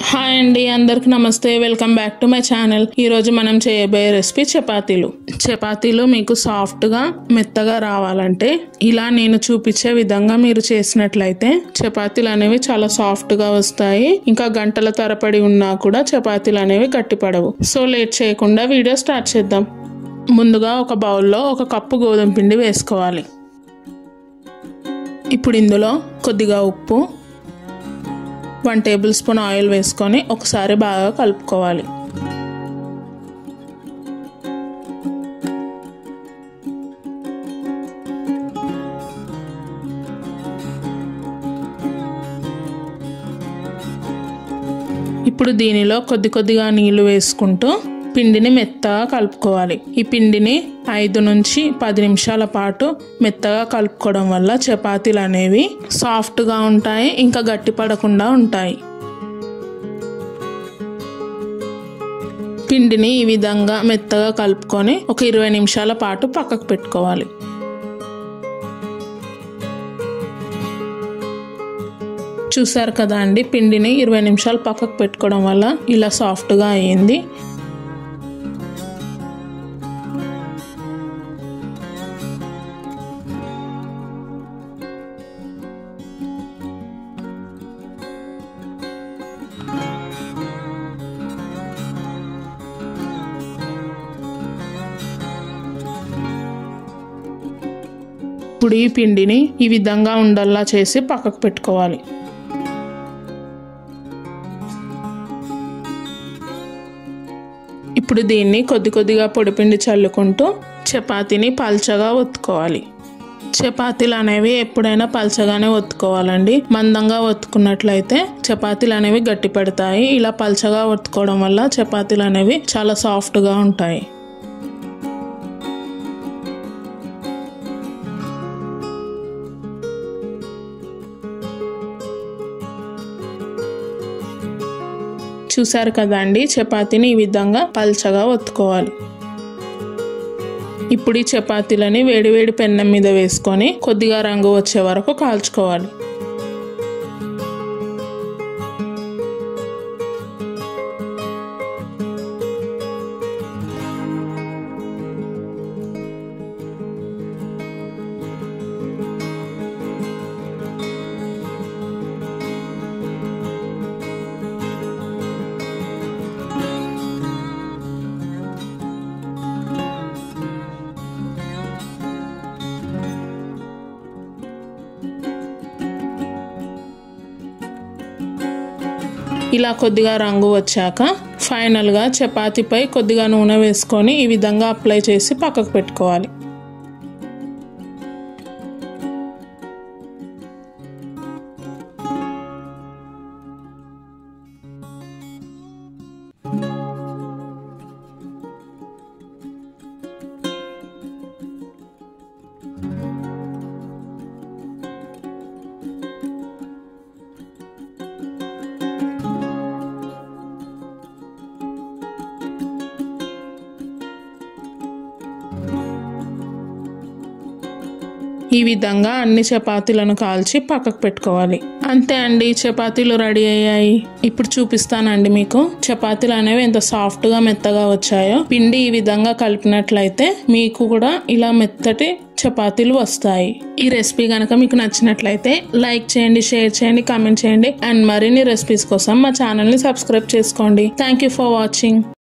hi అండి అందరికి నమస్తే welcome back to my channel ఈరోజు మనం చేయబోయే రెసిపీ చపాతీలు చపాతీలు మీకు సాఫ్ట్గా మెత్తగా రావాలంటే ఇలా నేను చూపించే విధంగా మీరు చేసినట్లయితే చపాతీలు అనేవి చాలా సాఫ్ట్గా వస్తాయి ఇంకా గంటల తరబడి ఉన్నా కూడా చపాతీలు అనేవి గట్టిపడవు సో లేట్ చేయకుండా వీడియో స్టార్ట్ చేద్దాం ముందుగా ఒక బౌల్లో ఒక కప్పు గోధుమ పిండి వేసుకోవాలి ఇప్పుడు ఇందులో కొద్దిగా ఉప్పు వన్ టేబుల్ స్పూన్ ఆయిల్ వేసుకొని ఒకసారి బాగా కలుపుకోవాలి ఇప్పుడు దీనిలో కొద్ది కొద్దిగా నీళ్లు వేసుకుంటూ పిండిని మెత్తగా కలుపుకోవాలి ఈ పిండిని ఐదు నుంచి పది నిమిషాల పాటు మెత్తగా కలుపుకోవడం వల్ల చపాతీలు అనేవి సాఫ్ట్గా ఉంటాయి ఇంకా గట్టి పడకుండా ఉంటాయి పిండిని ఈ విధంగా మెత్తగా కలుపుకొని ఒక ఇరవై నిమిషాల పాటు పక్కకు పెట్టుకోవాలి చూసారు కదా అండి పిండిని ఇరవై నిమిషాలు పక్కకు పెట్టుకోవడం వల్ల ఇలా సాఫ్ట్గా అయ్యింది ఇప్పుడు ఈ పిండిని ఈ విధంగా ఉండల్లా చేసి పక్కకు పెట్టుకోవాలి ఇప్పుడు దీన్ని కొద్ది కొద్దిగా పొడిపిండి చల్లుకుంటూ చపాతీని పల్చగా ఒత్తుకోవాలి చపాతీలు అనేవి ఎప్పుడైనా పల్చగానే ఒత్తుకోవాలండి మందంగా ఒత్తుకున్నట్లయితే చపాతీలు అనేవి గట్టి పడతాయి ఇలా పల్చగా ఒత్తుకోవడం వల్ల చపాతీలు అనేవి చాలా సాఫ్ట్గా ఉంటాయి చూసారు కదండి చపాతీని ఈ విధంగా పల్చగా ఒత్తుకోవాలి ఇప్పుడు ఈ చపాతీలని వేడివేడి పెన్నం మీద వేసుకొని కొద్దిగా రంగు వచ్చే వరకు కాల్చుకోవాలి ఇలా కొద్దిగా రంగు వచ్చాక ఫైనల్గా చపాతీపై కొద్దిగా నూనె వేసుకొని ఈ విధంగా అప్లై చేసి పక్కకు పెట్టుకోవాలి ఈ విధంగా అన్ని చపాతీలను కాల్చి పక్కకు పెట్టుకోవాలి అంతే అండి చపాతీలు రెడీ అయ్యాయి ఇప్పుడు చూపిస్తానండి మీకు చపాతీలు అనేవి ఎంత సాఫ్ట్ గా మెత్తగా వచ్చాయో పిండి ఈ విధంగా కలిపినట్లయితే మీకు కూడా ఇలా మెత్తటి చపాతీలు వస్తాయి ఈ రెసిపీ కనుక మీకు నచ్చినట్లయితే లైక్ చేయండి షేర్ చేయండి కామెంట్ చేయండి అండ్ మరిన్ని రెసిపీస్ కోసం మా ఛానల్ని సబ్స్క్రైబ్ చేసుకోండి థ్యాంక్ యూ ఫర్ వాచింగ్